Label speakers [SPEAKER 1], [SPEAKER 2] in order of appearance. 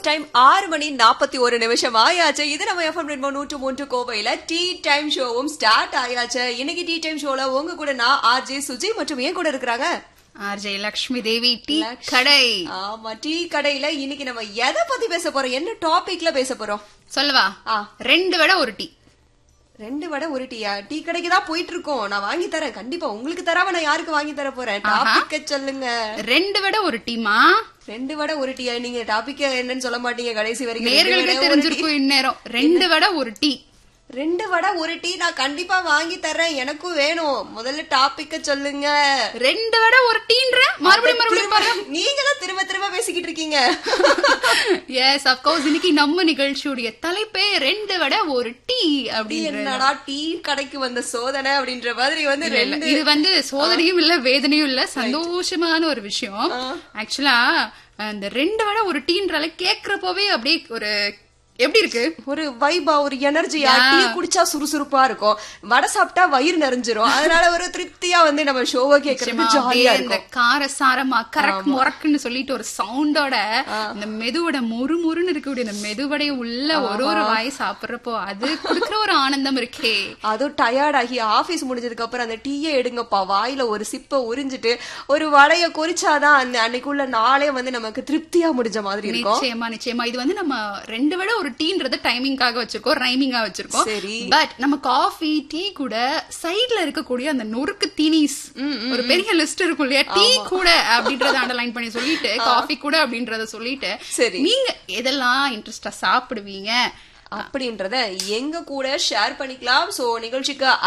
[SPEAKER 1] Time ஆறு மணி நாற்பத்தி ஒரு நிமிஷம் ஆயாச்சு இது நம்ம எஃப்எம் ரெண்டு நூற்று மூன்று கோவையில டீ டைம் ஷோவும் ஸ்டார்ட் ஆயாச்சு இன்னைக்கு டீ டைம் ஷோல உங்க கூட நான் ஆர்ஜே சுஜி மற்றும் ஏன் கூட இருக்கிறாங்க
[SPEAKER 2] ஆர்ஜே லக்ஷ்மி தேவி டீ
[SPEAKER 1] லக்ஷ்-
[SPEAKER 2] கடை
[SPEAKER 1] ஆமா டீ கடையில இன்னைக்கு நம்ம எதை பத்தி பேச போறோம் என்ன டாபிக்ல பேச போறோம்
[SPEAKER 2] சொல்லவா
[SPEAKER 1] ஆ.
[SPEAKER 2] ரெண்டு விட ஒரு டீ
[SPEAKER 1] ரெண்டு வடை ஒரு டீயா டீ கடைக்கு தான் போயிட்டு இருக்கோம் நான் வாங்கி தரேன் கண்டிப்பா உங்களுக்கு தராம நான் யாருக்கு வாங்கி தர போறேன் டாபிக்க சொல்லுங்க
[SPEAKER 2] ரெண்டு விட ஒரு டீமா
[SPEAKER 1] ரெண்டு வடை ஒரு டீயா நீங்க டாபிக் என்னன்னு சொல்ல மாட்டீங்க கடைசி வரைக்கும் ரெண்டு
[SPEAKER 2] நேர்களுக்கு
[SPEAKER 1] வடை, ஒரு டீ.
[SPEAKER 2] தெரிஞ்சிருக்கும் இந்நேரம் ரெண்டு விட ஒரு டீ
[SPEAKER 1] ரெண்டு வடை ஒரு டீ நான் கண்டிப்பா வாங்கி தரேன் எனக்கும் வேணும் முதல்ல டாபிக்க சொல்லுங்க
[SPEAKER 2] ரெண்டு விட ஒரு டீன்ற மறுபடியும் மறுபடியும்
[SPEAKER 1] திரும்ப- நீங்க தான் திரும்ப திரும்ப பேசிக்கிட்டு இருக்கீங்க
[SPEAKER 2] எஸ் அப்கோர்ஸ் இன்னைக்கு நம்ம நிகழ்ச்சியுடைய தலைப்பே ரெண்டு விட ஒரு டீ அப்படின்னு
[SPEAKER 1] என்னடா டீ கடைக்கு வந்த சோதனை அப்படின்ற மாதிரி வந்து
[SPEAKER 2] இல்ல, இல்ல.
[SPEAKER 1] ரெண்டு
[SPEAKER 2] இது வந்து சோதனையும் இல்ல வேதனையும் இல்ல சந்தோஷமான ஒரு விஷயம் ஆக்சுவலா அந்த ரெண்டு விட ஒரு டீன்றால கேக்குறப்பவே அப்படியே ஒரு எப்படி இருக்கு
[SPEAKER 1] ஒரு வைபா ஒரு எனர்ஜியா டீ குடிச்சா சுறுசுறுப்பா இருக்கும் வடை சாப்பிட்டா வயிறு நிறைஞ்சிரும் அதனால ஒரு திருப்தியா வந்து நம்ம ஷோவை கேட்கறது
[SPEAKER 2] நிச்சயமா
[SPEAKER 1] ஜாலியா
[SPEAKER 2] அப்படியே இந்த
[SPEAKER 1] இருக்கும்
[SPEAKER 2] கார சாரமா கரக் முறக்குன்னு சொல்லிட்டு ஒரு சவுண்டோட இந்த மெதுவடை முறு முறுன்னு இருக்கக்கூடிய இந்த மெதுவடைய உள்ள ஒரு ஒரு வாய் சாப்பிடுறப்போ அது குடுக்கிற ஒரு ஆனந்தம் இருக்கே
[SPEAKER 1] அதுவும் டயர்ட் ஆகி ஆபீஸ் முடிஞ்சதுக்கு அப்புறம் அந்த டீயை எடுங்கப்பா வாயில ஒரு சிப்ப உறிஞ்சிட்டு ஒரு வடைய குறிச்சாதான் அந்த அன்னைக்குள்ள நாளே வந்து நமக்கு திருப்தியா முடிஞ்ச மாதிரி இருக்கும்
[SPEAKER 2] நிச்சயமா நிச்சயமா இது வந்து நம்ம ரெண்டு விட ஒரு டீன்றது டைமிங்காக வச்சிருக்கோம் ரைமிங்கா வச்சிருக்கோம்
[SPEAKER 1] சரி.
[SPEAKER 2] பட் நம்ம காஃபி டீ கூட சைடுல இருக்கக்கூடிய அந்த நொறுக்கு தீனிஸ் ஒரு பெரிய லிஸ்ட் இருக்கும் இல்லையா டீ கூட அப்படின்றத அண்டர்லைன் பண்ணி சொல்லிட்டு காஃபி கூட அப்படின்றத சொல்லிட்டு
[SPEAKER 1] சரி.
[SPEAKER 2] நீங்க எதெல்லாம் இன்ட்ரெஸ்டா சாப்பிடுவீங்க
[SPEAKER 1] அப்படின்றத எங்க கூட ஷேர் பண்ணிக்கலாம் சோ நிகழ்ச்சிக்கு